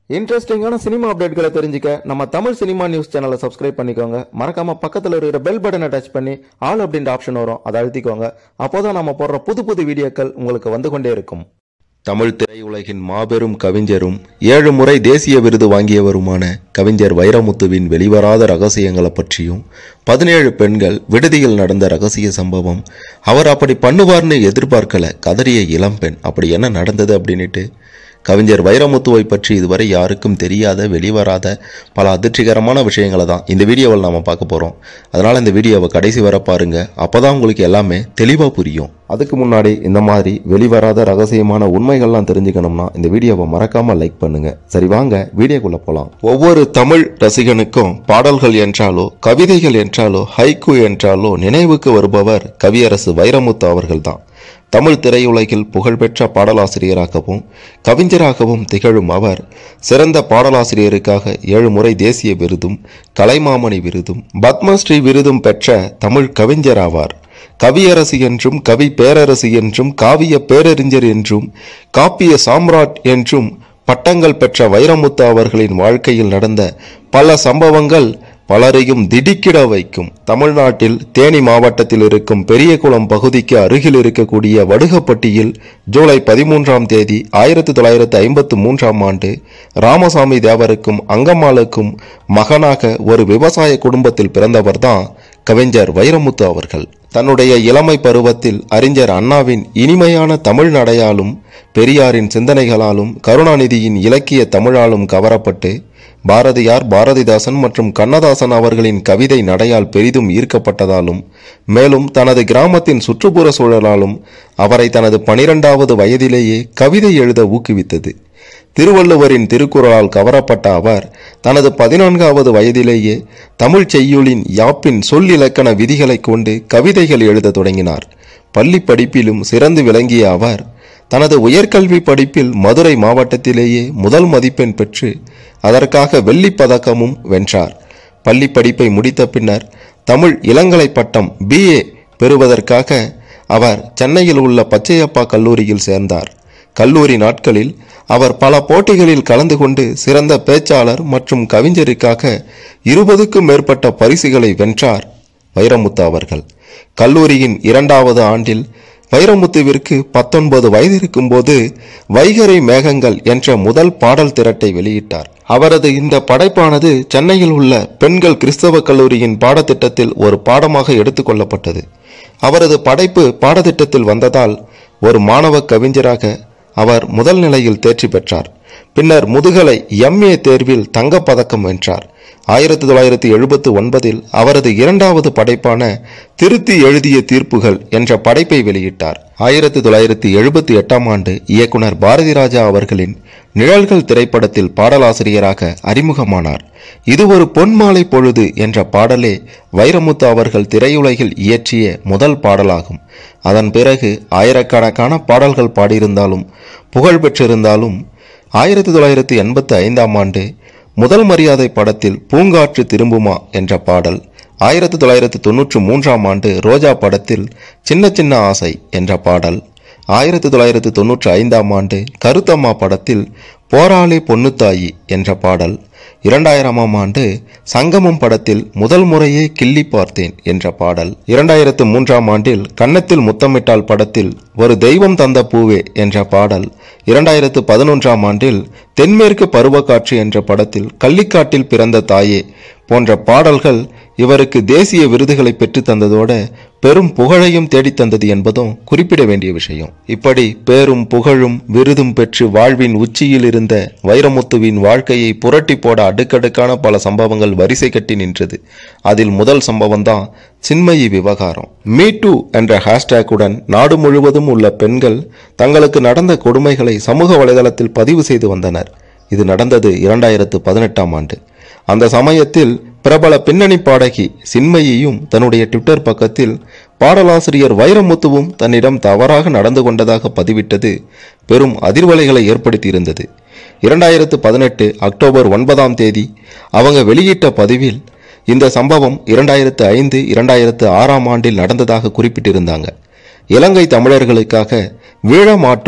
இன்ட்ரெஸ்டிங்கான சினிமா அப்டேட்களை தெரிஞ்சுக்க நம்ம தமிழ் சினிமா நியூஸ் சேனலை சப்ஸ்கிரைப் பண்ணிக்கோங்க மறக்காம பக்கத்தில் இருக்கிற பெல் பட்டனை டச் பண்ணி ஆல் அப்படின்ற ஆப்ஷன் வரும் அதை அழுத்திக்கோங்க அப்போதான் நம்ம போடுற புது புது வீடியோக்கள் உங்களுக்கு வந்து கொண்டே இருக்கும் தமிழ் திரையுலகின் மாபெரும் கவிஞரும் ஏழு முறை தேசிய விருது வாங்கியவருமான கவிஞர் வைரமுத்துவின் வெளிவராத ரகசியங்களை பற்றியும் பதினேழு பெண்கள் விடுதியில் நடந்த ரகசிய சம்பவம் அவர் அப்படி பண்ணுவார்னு எதிர்பார்க்கல கதறிய இளம்பெண் அப்படி என்ன நடந்தது அப்படின்னுட்டு கவிஞர் வைரமுத்துவை பற்றி இதுவரை யாருக்கும் தெரியாத வெளிவராத பல அதிர்ச்சிகரமான விஷயங்களை தான் இந்த வீடியோவில் நாம் பார்க்க போகிறோம் அதனால் இந்த வீடியோவை கடைசி வர பாருங்க அப்பதான் உங்களுக்கு எல்லாமே தெளிவாக புரியும் அதுக்கு முன்னாடி இந்த மாதிரி வெளிவராத ரகசியமான உண்மைகள்லாம் தெரிஞ்சுக்கணும்னா இந்த வீடியோவை மறக்காம லைக் பண்ணுங்க சரி வாங்க வீடியோக்குள்ள போலாம் ஒவ்வொரு தமிழ் ரசிகனுக்கும் பாடல்கள் என்றாலோ கவிதைகள் என்றாலோ ஹைக்கு என்றாலோ நினைவுக்கு வருபவர் கவியரசு வைரமுத்து அவர்கள்தான் தமிழ் திரையுலகில் புகழ்பெற்ற பாடலாசிரியராகவும் கவிஞராகவும் திகழும் அவர் சிறந்த பாடலாசிரியருக்காக ஏழு முறை தேசிய விருதும் கலைமாமணி விருதும் பத்மஸ்ரீ விருதும் பெற்ற தமிழ் கவிஞர் ஆவார் கவியரசு என்றும் கவி பேரரசு என்றும் காவிய பேரறிஞர் என்றும் காப்பிய சாம்ராட் என்றும் பட்டங்கள் பெற்ற வைரமுத்து அவர்களின் வாழ்க்கையில் நடந்த பல சம்பவங்கள் பலரையும் திடுக்கிட வைக்கும் தமிழ்நாட்டில் தேனி மாவட்டத்தில் இருக்கும் பெரியகுளம் பகுதிக்கு அருகில் இருக்கக்கூடிய வடுகப்பட்டியில் ஜூலை பதிமூன்றாம் தேதி ஆயிரத்தி தொள்ளாயிரத்து ஐம்பத்து மூன்றாம் ஆண்டு ராமசாமி தேவருக்கும் அங்கம்மாளுக்கும் மகனாக ஒரு விவசாய குடும்பத்தில் பிறந்தவர்தான் கவிஞர் வைரமுத்து அவர்கள் தன்னுடைய இளமை பருவத்தில் அறிஞர் அண்ணாவின் இனிமையான தமிழ் நடையாலும் பெரியாரின் சிந்தனைகளாலும் கருணாநிதியின் இலக்கிய தமிழாலும் கவரப்பட்டு பாரதியார் பாரதிதாசன் மற்றும் கண்ணதாசன் அவர்களின் கவிதை நடையால் பெரிதும் ஈர்க்கப்பட்டதாலும் மேலும் தனது கிராமத்தின் சுற்றுப்புற சூழலாலும் அவரை தனது பனிரெண்டாவது வயதிலேயே கவிதை எழுத ஊக்குவித்தது திருவள்ளுவரின் திருக்குறளால் கவரப்பட்ட அவர் தனது பதினான்காவது வயதிலேயே தமிழ் செய்யுளின் யாப்பின் சொல் இலக்கண விதிகளைக் கொண்டு கவிதைகள் எழுதத் தொடங்கினார் பள்ளி படிப்பிலும் சிறந்து விளங்கிய அவர் தனது உயர்கல்வி படிப்பில் மதுரை மாவட்டத்திலேயே முதல் மதிப்பெண் பெற்று அதற்காக வெள்ளிப் பதக்கமும் வென்றார் பள்ளி படிப்பை முடித்த பின்னர் தமிழ் இளங்கலை பட்டம் பிஏ பெறுவதற்காக அவர் சென்னையில் உள்ள பச்சையப்பா கல்லூரியில் சேர்ந்தார் கல்லூரி நாட்களில் அவர் பல போட்டிகளில் கலந்து கொண்டு சிறந்த பேச்சாளர் மற்றும் கவிஞருக்காக இருபதுக்கும் மேற்பட்ட பரிசுகளை வென்றார் வைரமுத்து அவர்கள் கல்லூரியின் இரண்டாவது ஆண்டில் வைரமுத்துவிற்கு பத்தொன்பது வயது இருக்கும்போது வைகரை மேகங்கள் என்ற முதல் பாடல் திரட்டை வெளியிட்டார் அவரது இந்த படைப்பானது சென்னையில் உள்ள பெண்கள் கிறிஸ்தவ கல்லூரியின் பாடத்திட்டத்தில் ஒரு பாடமாக எடுத்துக்கொள்ளப்பட்டது அவரது படைப்பு பாடத்திட்டத்தில் வந்ததால் ஒரு மாணவ கவிஞராக அவர் முதல் நிலையில் தேர்ச்சி பெற்றார் பின்னர் முதுகலை எம்ஏ தேர்வில் தங்கப்பதக்கம் வென்றார் ஆயிரத்தி தொள்ளாயிரத்தி எழுபத்து ஒன்பதில் அவரது இரண்டாவது படைப்பான திருத்தி எழுதிய தீர்ப்புகள் என்ற படைப்பை வெளியிட்டார் ஆயிரத்தி தொள்ளாயிரத்தி எழுபத்தி எட்டாம் ஆண்டு இயக்குனர் பாரதி ராஜா அவர்களின் நிழல்கள் திரைப்படத்தில் பாடலாசிரியராக அறிமுகமானார் இது ஒரு பொன்மாலை பொழுது என்ற பாடலே வைரமுத்து அவர்கள் திரையுலகில் இயற்றிய முதல் பாடலாகும் அதன் பிறகு ஆயிரக்கணக்கான பாடல்கள் பாடியிருந்தாலும் புகழ் பெற்றிருந்தாலும் ஆயிரத்தி தொள்ளாயிரத்தி எண்பத்தி ஐந்தாம் ஆண்டு முதல் மரியாதை படத்தில் பூங்காற்று திரும்புமா என்ற பாடல் ஆயிரத்தி தொள்ளாயிரத்தி தொன்னூற்றி மூன்றாம் ஆண்டு ரோஜா படத்தில் சின்ன சின்ன ஆசை என்ற பாடல் ஆயிரத்தி தொள்ளாயிரத்தி தொன்னூற்றி ஐந்தாம் ஆண்டு கருத்தம்மா படத்தில் போராளி பொன்னுத்தாயி என்ற பாடல் இரண்டாயிரமாம் ஆண்டு சங்கமம் படத்தில் முதல் முறையே கிள்ளி பார்த்தேன் என்ற பாடல் இரண்டாயிரத்து மூன்றாம் ஆண்டில் கன்னத்தில் முத்தமிட்டால் படத்தில் ஒரு தெய்வம் தந்த பூவே என்ற பாடல் இரண்டாயிரத்து பதினொன்றாம் ஆண்டில் தென்மேற்கு பருவக்காற்று என்ற படத்தில் கள்ளிக்காட்டில் பிறந்த தாயே போன்ற பாடல்கள் இவருக்கு தேசிய விருதுகளை பெற்று தந்ததோட பெரும் புகழையும் தேடித் தந்தது என்பதும் குறிப்பிட வேண்டிய விஷயம் இப்படி பேரும் புகழும் விருதும் பெற்று வாழ்வின் உச்சியில் இருந்த வைரமுத்துவின் வாழ்க்கையை புரட்டி போட அடுக்கடுக்கான பல சம்பவங்கள் வரிசை கட்டி நின்றது அதில் முதல் சம்பவம் தான் சின்மயி விவகாரம் மீ டூ என்ற ஹேஷ்டேக்குடன் நாடு முழுவதும் உள்ள பெண்கள் தங்களுக்கு நடந்த கொடுமைகளை சமூக வலைதளத்தில் பதிவு செய்து வந்தனர் இது நடந்தது இரண்டாயிரத்து பதினெட்டாம் ஆண்டு அந்த சமயத்தில் பிரபல பின்னணி பாடகி சின்மயியும் தன்னுடைய ட்விட்டர் பக்கத்தில் பாடலாசிரியர் வைரமுத்துவும் தன்னிடம் தவறாக நடந்து கொண்டதாக பதிவிட்டது பெரும் அதிர்வலைகளை ஏற்படுத்தியிருந்தது இரண்டாயிரத்து பதினெட்டு அக்டோபர் ஒன்பதாம் தேதி அவங்க வெளியிட்ட பதிவில் இந்த சம்பவம் இரண்டாயிரத்து ஐந்து இரண்டாயிரத்து ஆறாம் ஆண்டில் நடந்ததாக குறிப்பிட்டிருந்தாங்க இலங்கை தமிழர்களுக்காக வீழ மாட்டோம்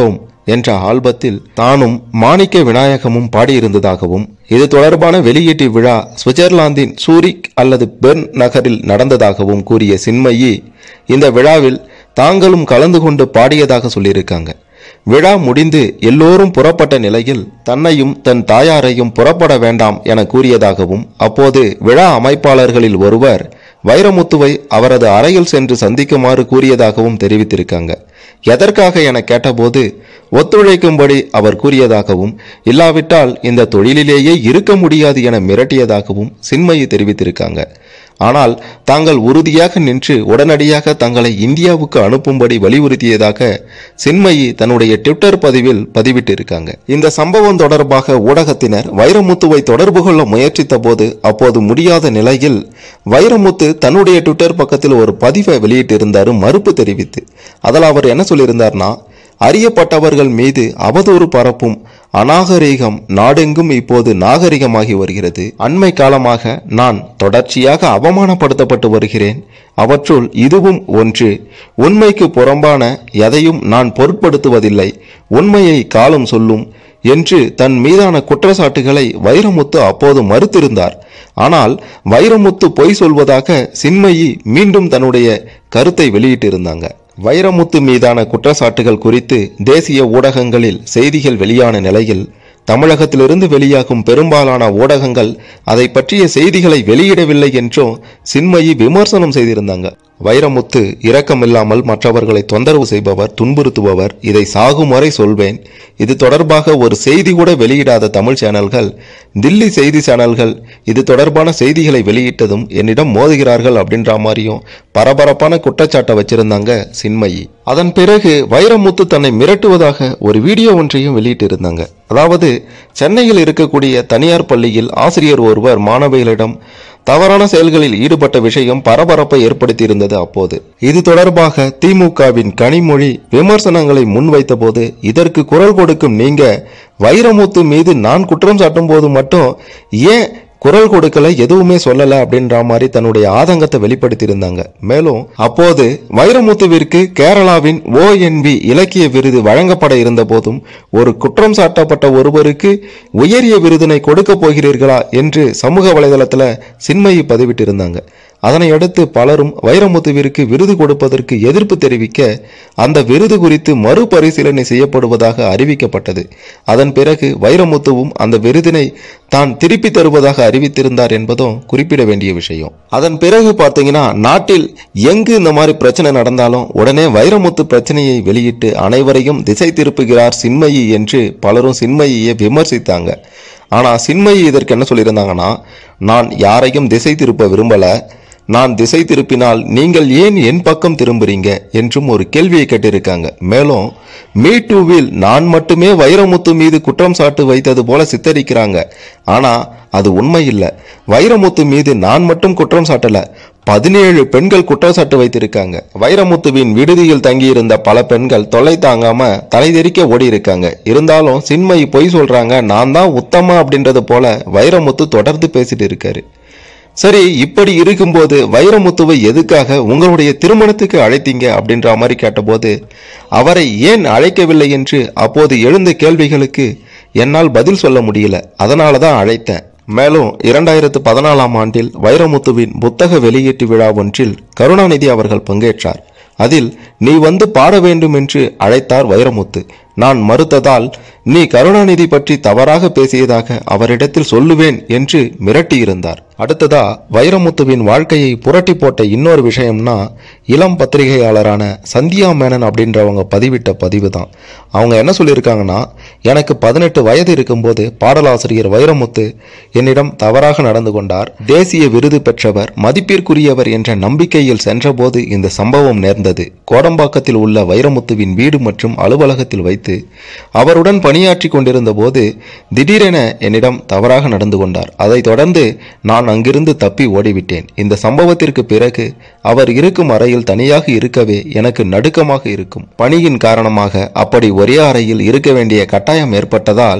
என்ற ஆல்பத்தில் தானும் மாணிக்க விநாயகமும் பாடியிருந்ததாகவும் இது தொடர்பான வெளியீட்டு விழா சுவிட்சர்லாந்தின் சூரிக் அல்லது பெர்ன் நகரில் நடந்ததாகவும் கூறிய சின்மயி இந்த விழாவில் தாங்களும் கலந்து கொண்டு பாடியதாக சொல்லியிருக்காங்க விழா முடிந்து எல்லோரும் புறப்பட்ட நிலையில் தன்னையும் தன் தாயாரையும் புறப்பட வேண்டாம் என கூறியதாகவும் அப்போது விழா அமைப்பாளர்களில் ஒருவர் வைரமுத்துவை அவரது அறையில் சென்று சந்திக்குமாறு கூறியதாகவும் தெரிவித்திருக்காங்க எதற்காக என கேட்டபோது ஒத்துழைக்கும்படி அவர் கூறியதாகவும் இல்லாவிட்டால் இந்த தொழிலிலேயே இருக்க முடியாது என மிரட்டியதாகவும் சின்மயி தெரிவித்திருக்காங்க ஆனால் தாங்கள் உறுதியாக நின்று உடனடியாக தங்களை இந்தியாவுக்கு அனுப்பும்படி வலியுறுத்தியதாக சின்மயி தன்னுடைய ட்விட்டர் பதிவில் பதிவிட்டிருக்காங்க இந்த சம்பவம் தொடர்பாக ஊடகத்தினர் வைரமுத்துவை தொடர்பு கொள்ள முயற்சித்த போது அப்போது முடியாத நிலையில் வைரமுத்து தன்னுடைய ட்விட்டர் பக்கத்தில் ஒரு பதிவை வெளியிட்டிருந்தாரு மறுப்பு தெரிவித்து அதில் அவர் என்ன சொல்லியிருந்தார்னா அறியப்பட்டவர்கள் மீது அவதூறு பரப்பும் அநாகரீகம் நாடெங்கும் இப்போது நாகரிகமாகி வருகிறது அண்மை காலமாக நான் தொடர்ச்சியாக அவமானப்படுத்தப்பட்டு வருகிறேன் அவற்றுள் இதுவும் ஒன்று உண்மைக்கு புறம்பான எதையும் நான் பொருட்படுத்துவதில்லை உண்மையை காலம் சொல்லும் என்று தன் மீதான குற்றச்சாட்டுகளை வைரமுத்து அப்போது மறுத்திருந்தார் ஆனால் வைரமுத்து பொய் சொல்வதாக சின்மயி மீண்டும் தன்னுடைய கருத்தை வெளியிட்டிருந்தாங்க வைரமுத்து மீதான குற்றச்சாட்டுகள் குறித்து தேசிய ஊடகங்களில் செய்திகள் வெளியான நிலையில் தமிழகத்திலிருந்து வெளியாகும் பெரும்பாலான ஊடகங்கள் அதை பற்றிய செய்திகளை வெளியிடவில்லை என்றும் சின்மயி விமர்சனம் செய்திருந்தாங்க வைரமுத்து இரக்கமில்லாமல் மற்றவர்களை தொந்தரவு செய்பவர் துன்புறுத்துபவர் இதை சாகும் வரை சொல்வேன் இது தொடர்பாக ஒரு செய்தி கூட வெளியிடாத தமிழ் சேனல்கள் தில்லி செய்தி சேனல்கள் இது தொடர்பான செய்திகளை வெளியிட்டதும் என்னிடம் மோதுகிறார்கள் அப்படின்ற மாதிரியும் பரபரப்பான குற்றச்சாட்டை வச்சிருந்தாங்க சின்மயி அதன் பிறகு வைரமுத்து தன்னை மிரட்டுவதாக ஒரு வீடியோ ஒன்றையும் வெளியிட்டிருந்தாங்க அதாவது சென்னையில் இருக்கக்கூடிய தனியார் பள்ளியில் ஆசிரியர் ஒருவர் மாணவிகளிடம் தவறான செயல்களில் ஈடுபட்ட விஷயம் பரபரப்பை ஏற்படுத்தியிருந்தது அப்போது இது தொடர்பாக திமுகவின் கனிமொழி விமர்சனங்களை முன்வைத்த போது இதற்கு குரல் கொடுக்கும் நீங்க வைரமுத்து மீது நான் குற்றம் சாட்டும் போது மட்டும் ஏன் குரல் கொடுக்கல எதுவுமே சொல்லல அப்படின்ற மாதிரி தன்னுடைய ஆதங்கத்தை வெளிப்படுத்தியிருந்தாங்க மேலும் அப்போது வைரமுத்துவிற்கு கேரளாவின் ஓஎன்பி இலக்கிய விருது வழங்கப்பட இருந்த போதும் ஒரு குற்றம் சாட்டப்பட்ட ஒருவருக்கு உயரிய விருதினை கொடுக்க போகிறீர்களா என்று சமூக வலைதளத்துல சின்மயி பதிவிட்டிருந்தாங்க அதனை அடுத்து பலரும் வைரமுத்துவிற்கு விருது கொடுப்பதற்கு எதிர்ப்பு தெரிவிக்க அந்த விருது குறித்து மறுபரிசீலனை செய்யப்படுவதாக அறிவிக்கப்பட்டது அதன் பிறகு வைரமுத்துவும் அந்த விருதினை தான் திருப்பி தருவதாக அறிவித்திருந்தார் என்பதும் குறிப்பிட வேண்டிய விஷயம் அதன் பிறகு பார்த்தீங்கன்னா நாட்டில் எங்கு இந்த மாதிரி பிரச்சனை நடந்தாலும் உடனே வைரமுத்து பிரச்சனையை வெளியிட்டு அனைவரையும் திசை திருப்புகிறார் சின்மயி என்று பலரும் சின்மயியை விமர்சித்தாங்க ஆனா சின்மயி இதற்கு என்ன சொல்லியிருந்தாங்கன்னா நான் யாரையும் திசை திருப்ப விரும்பல நான் திசை திருப்பினால் நீங்கள் ஏன் என் பக்கம் திரும்புறீங்க என்றும் ஒரு கேள்வியை கேட்டிருக்காங்க மேலும் மீ டூவில் நான் மட்டுமே வைரமுத்து மீது குற்றம் சாட்டு வைத்தது போல சித்தரிக்கிறாங்க ஆனா அது உண்மை இல்லை வைரமுத்து மீது நான் மட்டும் குற்றம் சாட்டல பதினேழு பெண்கள் குற்றச்சாட்டு வைத்திருக்காங்க வைரமுத்துவின் விடுதியில் தங்கியிருந்த பல பெண்கள் தொல்லை தாங்காம தலைதெறிக்க ஓடி இருக்காங்க இருந்தாலும் சின்மயி பொய் சொல்றாங்க நான் தான் உத்தமா அப்படின்றது போல வைரமுத்து தொடர்ந்து பேசிட்டு இருக்காரு சரி இப்படி இருக்கும்போது வைரமுத்துவை எதுக்காக உங்களுடைய திருமணத்துக்கு அழைத்தீங்க அப்படின்ற மாதிரி கேட்டபோது அவரை ஏன் அழைக்கவில்லை என்று அப்போது எழுந்த கேள்விகளுக்கு என்னால் பதில் சொல்ல முடியல அதனால தான் அழைத்தேன் மேலும் இரண்டாயிரத்து பதினாலாம் ஆண்டில் வைரமுத்துவின் புத்தக வெளியீட்டு விழா ஒன்றில் கருணாநிதி அவர்கள் பங்கேற்றார் அதில் நீ வந்து பாட வேண்டும் என்று அழைத்தார் வைரமுத்து நான் மறுத்ததால் நீ கருணாநிதி பற்றி தவறாக பேசியதாக அவரிடத்தில் சொல்லுவேன் என்று மிரட்டியிருந்தார் அடுத்ததா வைரமுத்துவின் வாழ்க்கையை புரட்டி போட்ட இன்னொரு விஷயம்னா இளம் பத்திரிகையாளரான சந்தியா மேனன் அப்படின்றவங்க பதிவிட்ட பதிவு தான் அவங்க என்ன சொல்லியிருக்காங்கன்னா எனக்கு பதினெட்டு வயது இருக்கும்போது பாடலாசிரியர் வைரமுத்து என்னிடம் தவறாக நடந்து கொண்டார் தேசிய விருது பெற்றவர் மதிப்பிற்குரியவர் என்ற நம்பிக்கையில் சென்றபோது இந்த சம்பவம் நேர்ந்தது கோடம்பாக்கத்தில் உள்ள வைரமுத்துவின் வீடு மற்றும் அலுவலகத்தில் வைத்து அவருடன் பணியாற்றி கொண்டிருந்த போது திடீரென என்னிடம் தவறாக நடந்து கொண்டார் அதைத் தொடர்ந்து நான் அங்கிருந்து தப்பி ஓடிவிட்டேன் இந்த சம்பவத்திற்கு பிறகு அவர் இருக்கும் அறையில் தனியாக இருக்கவே எனக்கு நடுக்கமாக இருக்கும் பணியின் காரணமாக அப்படி ஒரே அறையில் இருக்க வேண்டிய கட்டாயம் ஏற்பட்டதால்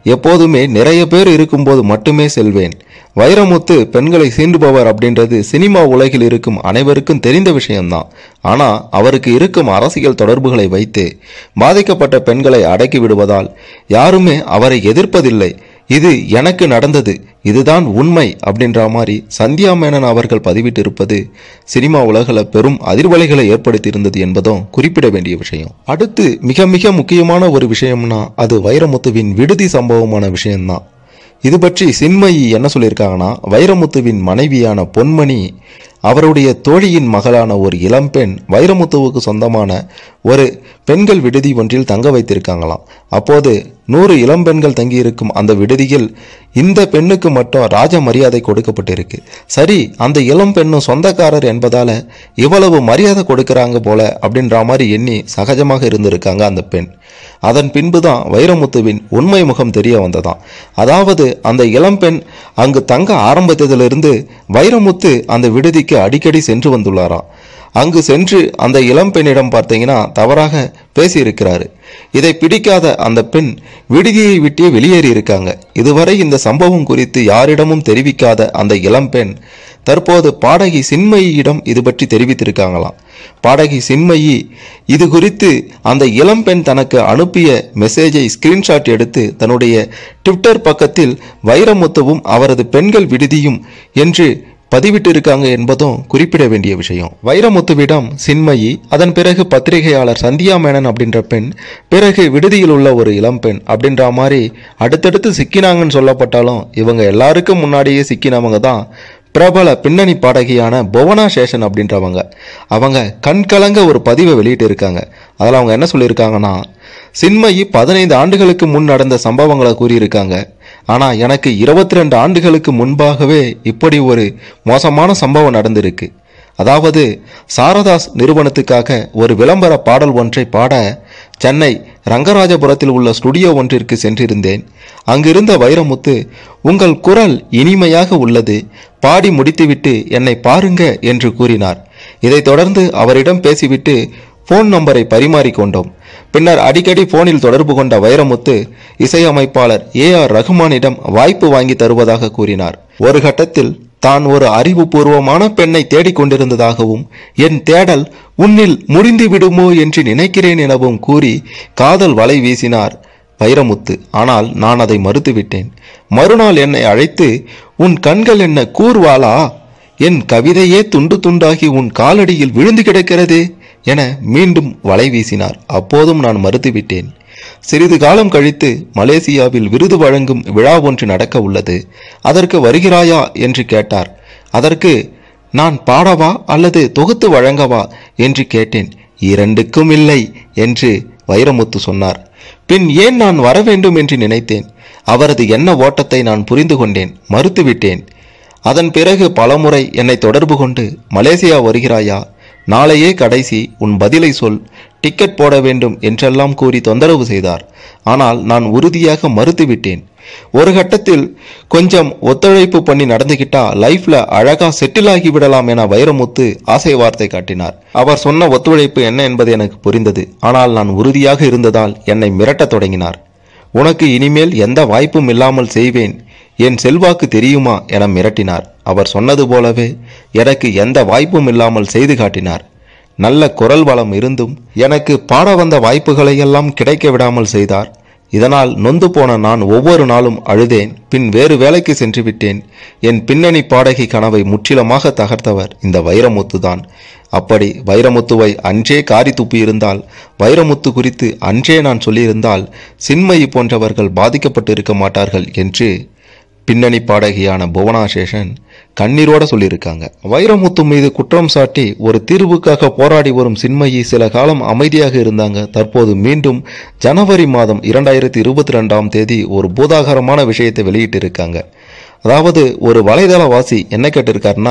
எப்போதுமே நிறைய பேர் இருக்கும்போது மட்டுமே செல்வேன் வைரமுத்து பெண்களை சீண்டுபவர் அப்படின்றது சினிமா உலகில் இருக்கும் அனைவருக்கும் தெரிந்த விஷயம்தான் ஆனா அவருக்கு இருக்கும் அரசியல் தொடர்புகளை வைத்து பாதிக்கப்பட்ட பெண்களை அடக்கி விடுவதால் யாருமே அவரை எதிர்ப்பதில்லை இது எனக்கு நடந்தது இதுதான் உண்மை அப்படின்ற மாதிரி சந்தியா மேனன் அவர்கள் பதிவிட்டிருப்பது சினிமா உலகில் பெரும் அதிர்வலைகளை ஏற்படுத்தியிருந்தது என்பதும் குறிப்பிட வேண்டிய விஷயம் அடுத்து மிக மிக முக்கியமான ஒரு விஷயம்னா அது வைரமுத்துவின் விடுதி சம்பவமான விஷயம்தான் இது பற்றி சின்மயி என்ன சொல்லியிருக்காங்கன்னா வைரமுத்துவின் மனைவியான பொன்மணி அவருடைய தோழியின் மகளான ஒரு இளம்பெண் வைரமுத்துவுக்கு சொந்தமான ஒரு பெண்கள் விடுதி ஒன்றில் தங்க வைத்திருக்காங்களாம் அப்போது நூறு இளம்பெண்கள் தங்கியிருக்கும் அந்த விடுதியில் இந்த பெண்ணுக்கு மட்டும் ராஜ மரியாதை கொடுக்கப்பட்டிருக்கு சரி அந்த இளம் பெண்ணும் சொந்தக்காரர் என்பதால இவ்வளவு மரியாதை கொடுக்கறாங்க போல அப்படின்ற மாதிரி எண்ணி சகஜமாக இருந்திருக்காங்க அந்த பெண் அதன் பின்புதான் வைரமுத்துவின் உண்மை முகம் தெரிய வந்ததாம் அதாவது அந்த இளம்பெண் அங்கு தங்க ஆரம்பித்ததிலிருந்து வைரமுத்து அந்த விடுதிக்கு அடிக்கடி சென்று வந்துள்ளாராம் அங்கு சென்று அந்த இளம்பெண்ணிடம் பார்த்தீங்கன்னா தவறாக பேசியிருக்கிறாரு இதை பிடிக்காத அந்த பெண் விடுதியை விட்டே வெளியேறி இருக்காங்க இதுவரை இந்த சம்பவம் குறித்து யாரிடமும் தெரிவிக்காத அந்த இளம்பெண் தற்போது பாடகி சின்மயியிடம் இது பற்றி தெரிவித்திருக்காங்களாம் பாடகி சின்மயி இது குறித்து அந்த இளம்பெண் தனக்கு அனுப்பிய மெசேஜை ஸ்கிரீன்ஷாட் எடுத்து தன்னுடைய ட்விட்டர் பக்கத்தில் வைரமுத்துவும் அவரது பெண்கள் விடுதியும் என்று பதிவிட்டிருக்காங்க என்பதும் குறிப்பிட வேண்டிய விஷயம் வைரமுத்துவிடம் சின்மயி அதன் பிறகு பத்திரிகையாளர் சந்தியா மேனன் அப்படின்ற பெண் பிறகு விடுதியில் உள்ள ஒரு இளம்பெண் அப்படின்ற மாதிரி அடுத்தடுத்து சிக்கினாங்கன்னு சொல்லப்பட்டாலும் இவங்க எல்லாருக்கும் முன்னாடியே சிக்கினவங்க தான் பிரபல பின்னணி பாடகியான புவனா சேஷன் அப்படின்றவங்க அவங்க கண்கலங்க ஒரு பதிவை வெளியிட்டு இருக்காங்க அதில் அவங்க என்ன சொல்லியிருக்காங்கன்னா சின்மயி பதினைந்து ஆண்டுகளுக்கு முன் நடந்த சம்பவங்களை கூறியிருக்காங்க ஆனால் எனக்கு இருபத்தி ரெண்டு ஆண்டுகளுக்கு முன்பாகவே இப்படி ஒரு மோசமான சம்பவம் நடந்திருக்கு அதாவது சாரதாஸ் நிறுவனத்துக்காக ஒரு விளம்பர பாடல் ஒன்றை பாட சென்னை ரங்கராஜபுரத்தில் உள்ள ஸ்டுடியோ ஒன்றிற்கு சென்றிருந்தேன் அங்கிருந்த வைரமுத்து உங்கள் குரல் இனிமையாக உள்ளது பாடி முடித்துவிட்டு என்னை பாருங்க என்று கூறினார் இதைத் தொடர்ந்து அவரிடம் பேசிவிட்டு ஃபோன் நம்பரை பரிமாறிக்கொண்டோம் பின்னர் அடிக்கடி போனில் தொடர்பு கொண்ட வைரமுத்து இசையமைப்பாளர் ஏ ஆர் ரகுமானிடம் வாய்ப்பு வாங்கி தருவதாக கூறினார் ஒரு கட்டத்தில் தான் ஒரு அறிவுபூர்வமான பெண்ணை தேடிக் கொண்டிருந்ததாகவும் என் தேடல் உன்னில் முறிந்து விடுமோ என்று நினைக்கிறேன் எனவும் கூறி காதல் வலை வீசினார் வைரமுத்து ஆனால் நான் அதை மறுத்துவிட்டேன் மறுநாள் என்னை அழைத்து உன் கண்கள் என்ன கூர்வாளா என் கவிதையே துண்டு துண்டாகி உன் காலடியில் விழுந்து கிடக்கிறதே என மீண்டும் வலை வீசினார் அப்போதும் நான் மறுத்துவிட்டேன் சிறிது காலம் கழித்து மலேசியாவில் விருது வழங்கும் விழா ஒன்று நடக்க உள்ளது அதற்கு வருகிறாயா என்று கேட்டார் அதற்கு நான் பாடவா அல்லது தொகுத்து வழங்கவா என்று கேட்டேன் இரண்டுக்கும் இல்லை என்று வைரமுத்து சொன்னார் பின் ஏன் நான் வர வேண்டும் என்று நினைத்தேன் அவரது எண்ண ஓட்டத்தை நான் புரிந்து கொண்டேன் மறுத்துவிட்டேன் அதன் பிறகு பலமுறை என்னை தொடர்பு கொண்டு மலேசியா வருகிறாயா நாளையே கடைசி உன் பதிலை சொல் டிக்கெட் போட வேண்டும் என்றெல்லாம் கூறி தொந்தரவு செய்தார் ஆனால் நான் உறுதியாக மறுத்துவிட்டேன் ஒரு கட்டத்தில் கொஞ்சம் ஒத்துழைப்பு பண்ணி நடந்துகிட்டா லைஃப்ல அழகா செட்டில் ஆகி விடலாம் என வைரமுத்து ஆசை வார்த்தை காட்டினார் அவர் சொன்ன ஒத்துழைப்பு என்ன என்பது எனக்கு புரிந்தது ஆனால் நான் உறுதியாக இருந்ததால் என்னை மிரட்டத் தொடங்கினார் உனக்கு இனிமேல் எந்த வாய்ப்பும் இல்லாமல் செய்வேன் என் செல்வாக்கு தெரியுமா என மிரட்டினார் அவர் சொன்னது போலவே எனக்கு எந்த வாய்ப்பும் இல்லாமல் செய்து காட்டினார் நல்ல குரல் வளம் இருந்தும் எனக்கு பாட வந்த வாய்ப்புகளையெல்லாம் கிடைக்க விடாமல் செய்தார் இதனால் நொந்து போன நான் ஒவ்வொரு நாளும் அழுதேன் பின் வேறு வேலைக்கு சென்று விட்டேன் என் பின்னணி பாடகி கனவை முற்றிலுமாக தகர்த்தவர் இந்த வைரமுத்து தான் அப்படி வைரமுத்துவை அன்றே காரி துப்பி இருந்தால் வைரமுத்து குறித்து அன்றே நான் சொல்லியிருந்தால் சின்மயி போன்றவர்கள் பாதிக்கப்பட்டு இருக்க மாட்டார்கள் என்று பின்னணி பாடகியான புவனா சேஷன் கண்ணீரோட சொல்லியிருக்காங்க வைரமுத்து மீது குற்றம் சாட்டி ஒரு தீர்வுக்காக போராடி வரும் சின்மயி சில காலம் அமைதியாக இருந்தாங்க தற்போது மீண்டும் ஜனவரி மாதம் இரண்டாயிரத்தி இருபத்தி ரெண்டாம் தேதி ஒரு பூதாகரமான விஷயத்தை வெளியிட்டு இருக்காங்க அதாவது ஒரு வலைதளவாசி என்ன கேட்டிருக்காருன்னா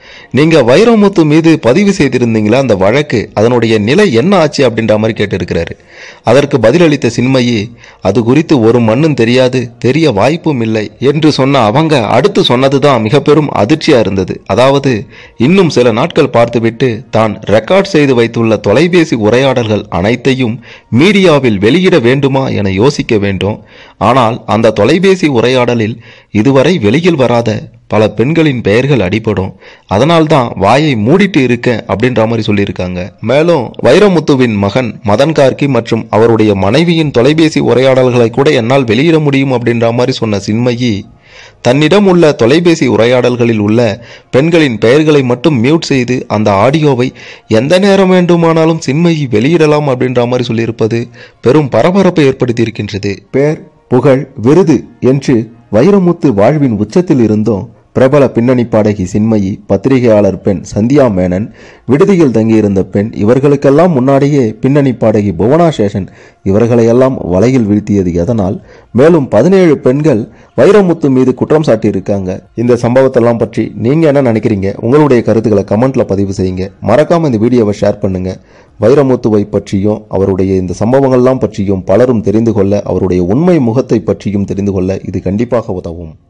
நீங்க வைரமுத்து மீது பதிவு செய்திருந்தீங்களா அந்த வழக்கு அதனுடைய நிலை என்ன ஆச்சு அப்படின்ற மாதிரி கேட்டிருக்கிறாரு அதற்கு பதிலளித்த சின்மயி அது குறித்து ஒரு மண்ணும் தெரியாது தெரிய வாய்ப்பும் இல்லை என்று சொன்ன அவங்க அடுத்து சொன்னதுதான் மிக பெரும் அதிர்ச்சியா இருந்தது அதாவது இன்னும் சில நாட்கள் பார்த்துவிட்டு தான் ரெக்கார்ட் செய்து வைத்துள்ள தொலைபேசி உரையாடல்கள் அனைத்தையும் மீடியாவில் வெளியிட வேண்டுமா என யோசிக்க வேண்டும் ஆனால் அந்த தொலைபேசி உரையாடலில் இதுவரை வெளியில் வராத பல பெண்களின் பெயர்கள் அடிபடும் அதனால்தான் வாயை மூடிட்டு இருக்கேன் அப்படின்ற மாதிரி சொல்லியிருக்காங்க மேலும் வைரமுத்துவின் மகன் மதன் கார்கி மற்றும் அவருடைய மனைவியின் தொலைபேசி உரையாடல்களை கூட என்னால் வெளியிட முடியும் அப்படின்ற மாதிரி சொன்ன சின்மயி தன்னிடம் உள்ள தொலைபேசி உரையாடல்களில் உள்ள பெண்களின் பெயர்களை மட்டும் மியூட் செய்து அந்த ஆடியோவை எந்த நேரம் வேண்டுமானாலும் சின்மயி வெளியிடலாம் அப்படின்ற மாதிரி சொல்லியிருப்பது பெரும் பரபரப்பை ஏற்படுத்தியிருக்கின்றது பேர் புகழ் விருது என்று வைரமுத்து வாழ்வின் உச்சத்தில் இருந்தும் பிரபல பின்னணி பாடகி சின்மயி பத்திரிகையாளர் பெண் சந்தியா மேனன் விடுதியில் தங்கியிருந்த பெண் இவர்களுக்கெல்லாம் முன்னாடியே பின்னணி பாடகி புவனா சேஷன் இவர்களையெல்லாம் வலையில் வீழ்த்தியது எதனால் மேலும் பதினேழு பெண்கள் வைரமுத்து மீது குற்றம் சாட்டியிருக்காங்க இந்த சம்பவத்தெல்லாம் பற்றி நீங்க என்ன நினைக்கிறீங்க உங்களுடைய கருத்துக்களை கமெண்ட்ல பதிவு செய்யுங்க மறக்காம இந்த வீடியோவை ஷேர் பண்ணுங்க வைரமுத்துவை பற்றியும் அவருடைய இந்த சம்பவங்கள்லாம் பற்றியும் பலரும் தெரிந்து கொள்ள அவருடைய உண்மை முகத்தை பற்றியும் தெரிந்து கொள்ள இது கண்டிப்பாக உதவும்